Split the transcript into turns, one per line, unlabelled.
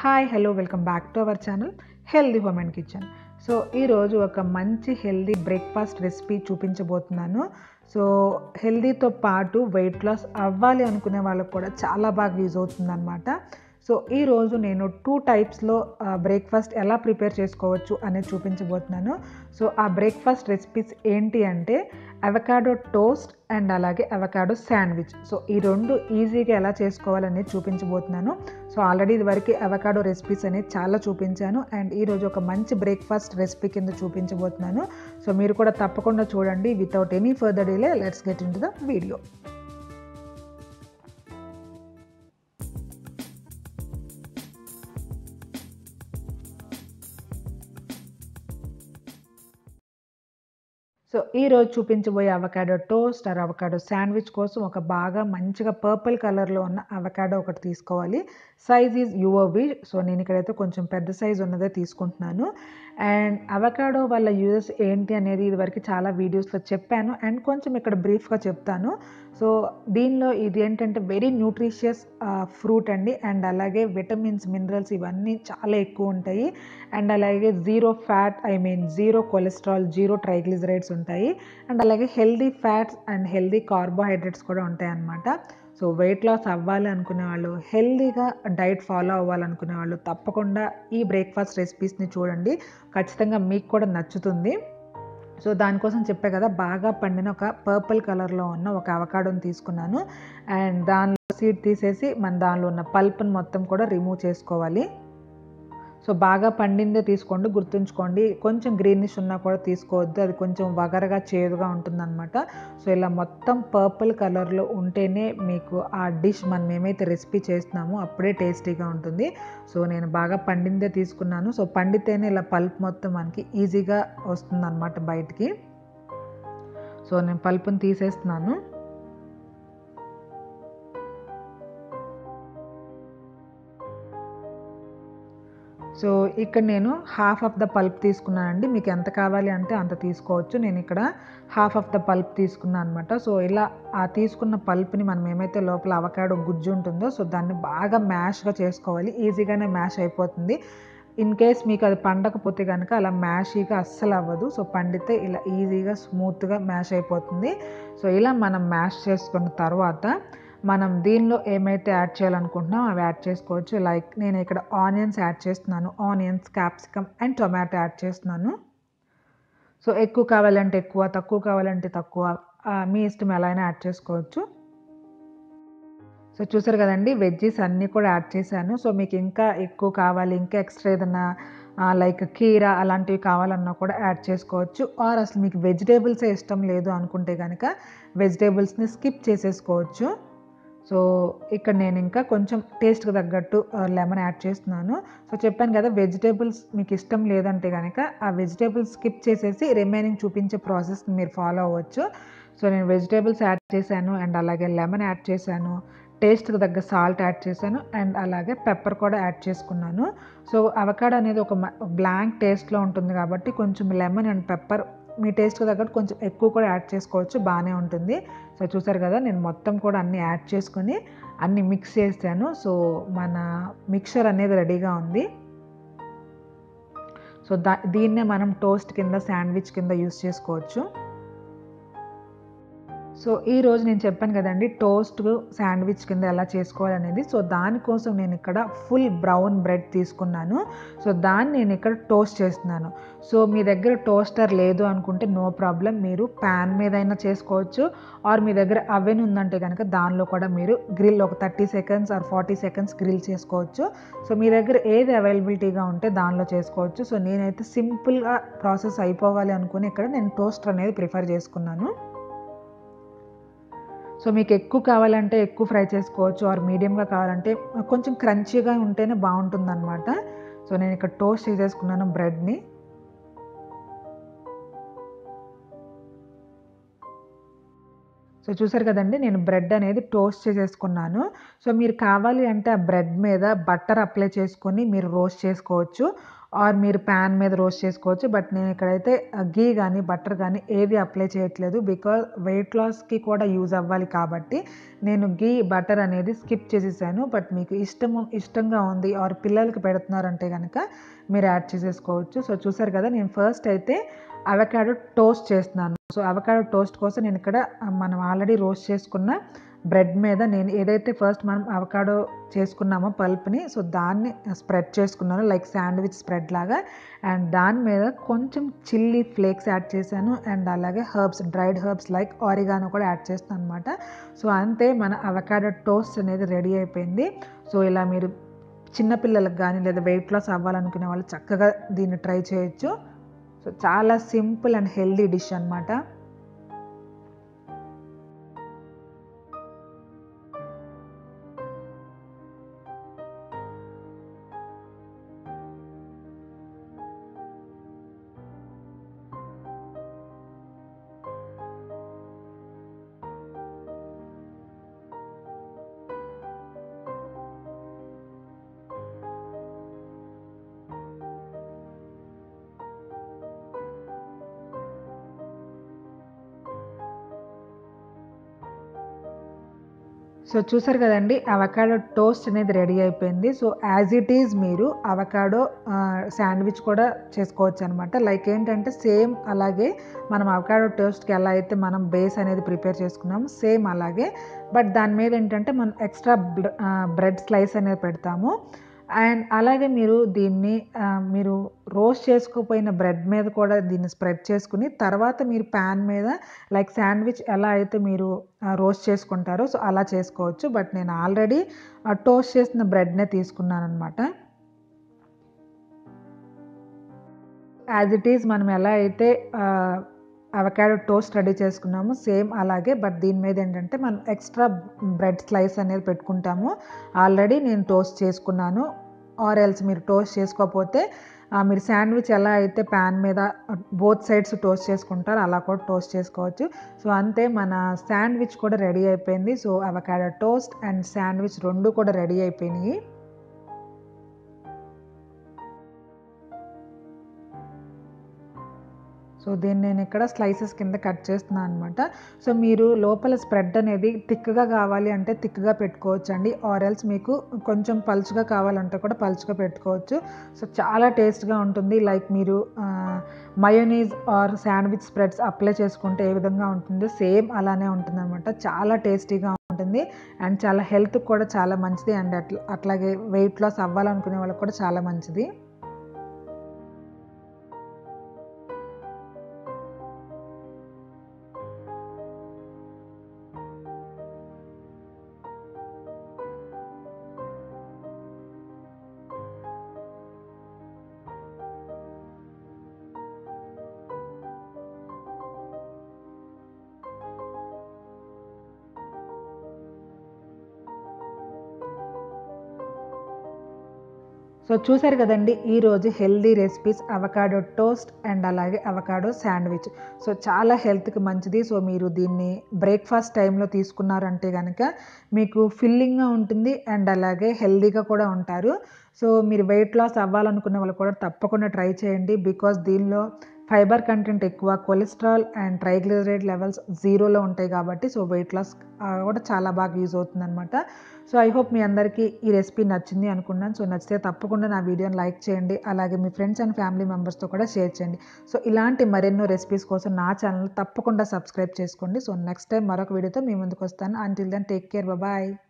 hi hello welcome back to our channel healthy home and kitchen so ఈరోజు ఒక మంచి healthy breakfast recipe చూపించబోతున్నాను so హెల్దీతో పాటు వెయిట్ లాస్ అవ్వాలి అనుకునే వాళ్ళకు కూడా చాలా బాగా యూజ్ అవుతుందన్నమాట సో ఈరోజు నేను టూ టైప్స్లో బ్రేక్ఫాస్ట్ ఎలా ప్రిపేర్ చేసుకోవచ్చు అనేది చూపించబోతున్నాను సో ఆ బ్రేక్ఫాస్ట్ రెసిపీస్ ఏంటి అంటే అవకాడో టోస్ట్ అండ్ అలాగే అవకాడో శాండ్విచ్ సో ఈ రెండు ఈజీగా ఎలా చేసుకోవాలనేది చూపించబోతున్నాను సో ఆల్రెడీ ఇదివరకు అవకాడో రెసిపీస్ అనేది చాలా చూపించాను అండ్ ఈరోజు ఒక మంచి బ్రేక్ఫాస్ట్ రెసిపీ కింద చూపించబోతున్నాను సో మీరు కూడా తప్పకుండా చూడండి without any further delay let's get into the video so ఈరోజు చూపించబోయే avocado toast or avocado sandwich కోసం ఒక బాగా మంచిగా పర్పుల్ కలర్లో ఉన్న అవకాడో ఒకటి తీసుకోవాలి సైజ్ ఈజ్ యువర్వి సో నేను ఇక్కడైతే కొంచెం పెద్ద సైజ్ ఉన్నదే తీసుకుంటున్నాను అండ్ అవకాడో వల్ల యూజెస్ ఏంటి అనేది ఇదివరకు చాలా వీడియోస్లో చెప్పాను అండ్ కొంచెం ఇక్కడ బ్రీఫ్గా చెప్తాను సో దీనిలో ఇది ఏంటంటే వెరీ న్యూట్రిషియస్ ఫ్రూట్ అండి అండ్ అలాగే విటమిన్స్ మినరల్స్ ఇవన్నీ చాలా ఎక్కువ ఉంటాయి అండ్ అలాగే zero fat I mean zero cholesterol zero triglycerides ఉంటాయి అండ్ అలాగే healthy fats and healthy carbohydrates కూడా ఉంటాయి అన్నమాట సో వెయిట్ లాస్ అవ్వాలి అనుకునే వాళ్ళు హెల్దీగా డైట్ ఫాలో అవ్వాలనుకునే వాళ్ళు తప్పకుండా ఈ బ్రేక్ఫాస్ట్ రెసిపీస్ని చూడండి ఖచ్చితంగా మీకు కూడా నచ్చుతుంది సో దానికోసం చెప్పే కదా బాగా పండిన ఒక పర్పుల్ కలర్లో ఉన్న ఒక అవకాడోని తీసుకున్నాను అండ్ దానిలో సీడ్ తీసేసి మన దానిలో ఉన్న పల్ప్ని మొత్తం కూడా రిమూవ్ చేసుకోవాలి సో బాగా పండిందే తీసుకోండి గుర్తుంచుకోండి కొంచెం గ్రీనిష్ ఉన్నా కూడా తీసుకోవద్దు అది కొంచెం వగరగా చేదుగా ఉంటుందన్నమాట సో ఇలా మొత్తం పర్పుల్ కలర్లో ఉంటేనే మీకు ఆ డిష్ మనం ఏమైతే రెసిపీ చేస్తున్నామో అప్పుడే టేస్టీగా ఉంటుంది సో నేను బాగా పండిందే తీసుకున్నాను సో పండితేనే ఇలా పల్ప్ మొత్తం మనకి ఈజీగా వస్తుందన్నమాట బయటికి సో నేను పల్పుని తీసేస్తున్నాను సో ఇక్కడ నేను హాఫ్ ఆఫ్ ద పల్ప్ తీసుకున్నానండి మీకు ఎంత కావాలి అంటే అంత తీసుకోవచ్చు నేను ఇక్కడ హాఫ్ ఆఫ్ ద పల్ప్ తీసుకున్నాను అనమాట సో ఇలా ఆ తీసుకున్న పల్ప్ని మనం ఏమైతే లోపల అవకాడో గుజ్జు ఉంటుందో సో దాన్ని బాగా మ్యాష్గా చేసుకోవాలి ఈజీగానే మ్యాష్ అయిపోతుంది ఇన్ కేస్ మీకు అది పండకపోతే కనుక అలా మ్యాషీగా అస్సలు అవ్వదు సో పండితే ఇలా ఈజీగా స్మూత్గా మ్యాష్ అయిపోతుంది సో ఇలా మనం మ్యాష్ చేసుకున్న తర్వాత మనం దీనిలో ఏమైతే యాడ్ చేయాలనుకుంటున్నాం అవి యాడ్ చేసుకోవచ్చు లైక్ నేను ఇక్కడ ఆనియన్స్ యాడ్ చేస్తున్నాను onions capsicum and tomato add చేస్తున్నాను సో ఎక్కువ కావాలంటే ఎక్కువ తక్కువ కావాలంటే తక్కువ మీ ఇష్టం ఎలా అయినా యాడ్ చేసుకోవచ్చు సో చూసారు కదండి వెజ్జీస్ అన్నీ కూడా యాడ్ చేశాను సో మీకు ఇంకా ఎక్కువ కావాలి ఇంకా ఎక్స్ట్రా ఏదైనా లైక్ కీరా అలాంటివి కావాలన్నా కూడా యాడ్ చేసుకోవచ్చు ఆర్ అసలు మీకు వెజిటేబుల్సే ఇష్టం లేదు అనుకుంటే కనుక వెజిటేబుల్స్ని స్కిప్ చేసేసుకోవచ్చు సో ఇక్కడ నేను ఇంకా కొంచెం టేస్ట్కి తగ్గట్టు లెమన్ యాడ్ చేస్తున్నాను సో చెప్పాను కదా వెజిటేబుల్స్ మీకు ఇష్టం లేదంటే కనుక ఆ వెజిటేబుల్స్ స్కిప్ చేసేసి రిమైనింగ్ చూపించే ప్రాసెస్ని మీరు ఫాలో అవ్వచ్చు సో నేను వెజిటేబుల్స్ యాడ్ చేశాను అండ్ అలాగే లెమన్ యాడ్ చేశాను టేస్ట్కి తగ్గ సాల్ట్ యాడ్ చేశాను అండ్ అలాగే పెప్పర్ కూడా యాడ్ చేసుకున్నాను సో అవకాడో అనేది ఒక బ్లాంక్ టేస్ట్లో ఉంటుంది కాబట్టి కొంచెం లెమన్ అండ్ పెప్పర్ మీ టేస్ట్కి తగ్గట్టు కొంచెం ఎక్కువ కూడా యాడ్ చేసుకోవచ్చు బాగానే ఉంటుంది సో చూసారు కదా నేను మొత్తం కూడా అన్నీ యాడ్ చేసుకొని అన్నీ మిక్స్ చేశాను సో మన మిక్చర్ అనేది రెడీగా ఉంది సో దా దీన్నే మనం టోస్ట్ కింద శాండ్విచ్ కింద యూస్ చేసుకోవచ్చు సో ఈ రోజు నేను చెప్పాను కదండి టోస్ట్ శాండ్విచ్ కింద ఎలా చేసుకోవాలనేది సో దానికోసం నేను ఇక్కడ ఫుల్ బ్రౌన్ బ్రెడ్ తీసుకున్నాను సో దాన్ని నేను ఇక్కడ టోస్ట్ చేస్తున్నాను సో మీ దగ్గర టోస్టర్ లేదు అనుకుంటే నో ప్రాబ్లం మీరు ప్యాన్ మీద అయినా చేసుకోవచ్చు ఆర్ మీ దగ్గర అవెన్ ఉందంటే కనుక దానిలో కూడా మీరు గ్రిల్ ఒక thirty seconds or forty seconds grill చేసుకోవచ్చు సో మీ దగ్గర ఏది అవైలబిలిటీగా ఉంటే దానిలో చేసుకోవచ్చు సో నేనైతే సింపుల్గా ప్రాసెస్ అయిపోవాలి అనుకుని ఇక్కడ నేను టోస్టర్ అనేది ప్రిఫర్ చేసుకున్నాను సో మీకు ఎక్కువ కావాలంటే ఎక్కువ ఫ్రై చేసుకోవచ్చు ఆర్ మీడియంగా కావాలంటే కొంచెం క్రంచీగా ఉంటేనే బాగుంటుంది అనమాట సో నేను ఇక్కడ టోస్ట్ చేసేసుకున్నాను బ్రెడ్ని సో చూసారు కదండి నేను బ్రెడ్ అనేది టోస్ట్ చేసేసుకున్నాను సో మీరు కావాలి అంటే ఆ బ్రెడ్ మీద బట్టర్ అప్లై చేసుకొని మీరు రోస్ట్ చేసుకోవచ్చు ఆర్ మీరు ప్యాన్ మీద రోస్ట్ చేసుకోవచ్చు బట్ నేను ఇక్కడైతే గీ కానీ బటర్ కానీ ఏది అప్లై చేయట్లేదు బికాజ్ వెయిట్ లాస్కి కూడా యూజ్ అవ్వాలి కాబట్టి నేను గీ బటర్ అనేది స్కిప్ చేసేసాను బట్ మీకు ఇష్టం ఇష్టంగా ఉంది ఆర్ పిల్లలకి పెడుతున్నారంటే కనుక మీరు యాడ్ చేసేసుకోవచ్చు సో చూసారు కదా నేను ఫస్ట్ అయితే అవకాడో టోస్ట్ చేస్తున్నాను సో అవకాడో టోస్ట్ కోసం నేను ఇక్కడ మనం ఆల్రెడీ రోస్ట్ చేసుకున్న బ్రెడ్ మీద నేను ఏదైతే ఫస్ట్ మనం అవకాడో చేసుకున్నామో పల్ప్ని సో దాన్ని స్ప్రెడ్ చేసుకున్నాను లైక్ శాండ్విచ్ స్ప్రెడ్ లాగా అండ్ దాని మీద కొంచెం చిల్లీ ఫ్లేక్స్ యాడ్ చేశాను అండ్ అలాగే herbs dried herbs like oregano కూడా యాడ్ చేస్తాను అనమాట సో అంతే మన అవకాడో టోస్ట్ అనేది రెడీ అయిపోయింది సో ఇలా మీరు చిన్నపిల్లలకు కానీ లేదా వెయిట్ లాస్ అవ్వాలనుకునే వాళ్ళు చక్కగా దీన్ని ట్రై చేయొచ్చు సో చాలా సింపుల్ అండ్ హెల్దీ డిష్ అనమాట సో చూసారు కదండి అవకాడో టోస్ట్ అనేది రెడీ అయిపోయింది సో యాజ్ ఇట్ ఈజ్ మీరు అవకాడో శాండ్విచ్ కూడా చేసుకోవచ్చు అనమాట లైక్ ఏంటంటే సేమ్ అలాగే మనం అవకాడో టోస్ట్కి ఎలా అయితే మనం బేస్ అనేది ప్రిపేర్ చేసుకున్నాము సేమ్ అలాగే బట్ దాని మీద ఏంటంటే మనం ఎక్స్ట్రా బ్రెడ్ స్లైస్ అనేది పెడతాము అండ్ అలాగే మీరు దీన్ని మీరు రోస్ట్ చేసుకోపోయిన బ్రెడ్ మీద కూడా దీన్ని స్ప్రెడ్ చేసుకుని తర్వాత మీరు ప్యాన్ మీద లైక్ శాండ్విచ్ ఎలా అయితే మీరు రోస్ట్ చేసుకుంటారో సో అలా చేసుకోవచ్చు బట్ నేను ఆల్రెడీ టోస్ట్ చేసిన బ్రెడ్నే తీసుకున్నాను అనమాట యాజ్ ఇట్ ఈజ్ మనం ఎలా అయితే అవకాడో టోస్ట్ రెడీ చేసుకున్నాము సేమ్ అలాగే బట్ దీని మీద ఏంటంటే మనం ఎక్స్ట్రా బ్రెడ్ స్లైస్ అనేది పెట్టుకుంటాము ఆల్రెడీ నేను టోస్ట్ చేసుకున్నాను ఆర్ ఎల్స్ మీరు టోస్ట్ చేసుకోకపోతే మీరు శాండ్విచ్ ఎలా అయితే ప్యాన్ మీద బోత్ సైడ్స్ టోస్ట్ చేసుకుంటారో అలా కూడా టోస్ట్ చేసుకోవచ్చు సో అంతే మన శాండ్విచ్ కూడా రెడీ అయిపోయింది so avocado toast and sandwich రెండు కూడా రెడీ అయిపోయినాయి సో దీన్ని నేను ఇక్కడ స్లైసెస్ కింద కట్ చేస్తున్నాను అనమాట సో మీరు లోపల స్ప్రెడ్ అనేది థిక్గా కావాలి అంటే థిక్గా పెట్టుకోవచ్చు అండి ఆరెల్స్ మీకు కొంచెం పలుచుగా కావాలంటే కూడా పలుచుగా పెట్టుకోవచ్చు సో చాలా టేస్ట్గా ఉంటుంది లైక్ మీరు mayonnaise or sandwich spreads apply చేసుకుంటే ఏ విధంగా ఉంటుందో సేమ్ అలానే ఉంటుంది అనమాట చాలా టేస్టీగా ఉంటుంది అండ్ చాలా హెల్త్ కూడా చాలా మంచిది అండ్ అట్లా అట్లాగే వెయిట్ లాస్ అవ్వాలనుకునే వాళ్ళకి కూడా చాలా మంచిది సో చూసారు కదండి ఈరోజు healthy recipes avocado toast and అలాగే అవకాడో శాండ్విచ్ సో చాలా హెల్త్కి మంచిది సో మీరు దీన్ని బ్రేక్ఫాస్ట్ టైంలో తీసుకున్నారంటే కనుక మీకు ఫిల్లింగ్గా ఉంటుంది అండ్ అలాగే హెల్దీగా కూడా ఉంటారు సో మీరు వెయిట్ లాస్ అవ్వాలనుకున్న వాళ్ళు కూడా తప్పకుండా ట్రై చేయండి బికాస్ దీనిలో ఫైబర్ కంటెంట్ ఎక్కువ కొలెస్ట్రాల్ అండ్ ట్రైగ్లిజరైడ్ లెవెల్స్ జీరోలో ఉంటాయి కాబట్టి సో వెయిట్ లాస్ కూడా చాలా బాగా యూజ్ అవుతుంది అనమాట సో ఐ హోప్ మీ అందరికీ ఈ రెసిపీ నచ్చింది అనుకున్నాను సో నచ్చితే తప్పకుండా నా వీడియోని లైక్ చేయండి అలాగే మీ ఫ్రెండ్స్ అండ్ ఫ్యామిలీ మెంబర్స్తో కూడా షేర్ చేయండి సో ఇలాంటి మరెన్నో రెసిపీస్ కోసం నా ఛానల్ తప్పకుండా సబ్స్క్రైబ్ చేసుకోండి సో నెక్స్ట్ టైం మరొక వీడియోతో మీ ముందుకు వస్తాను until then take care bye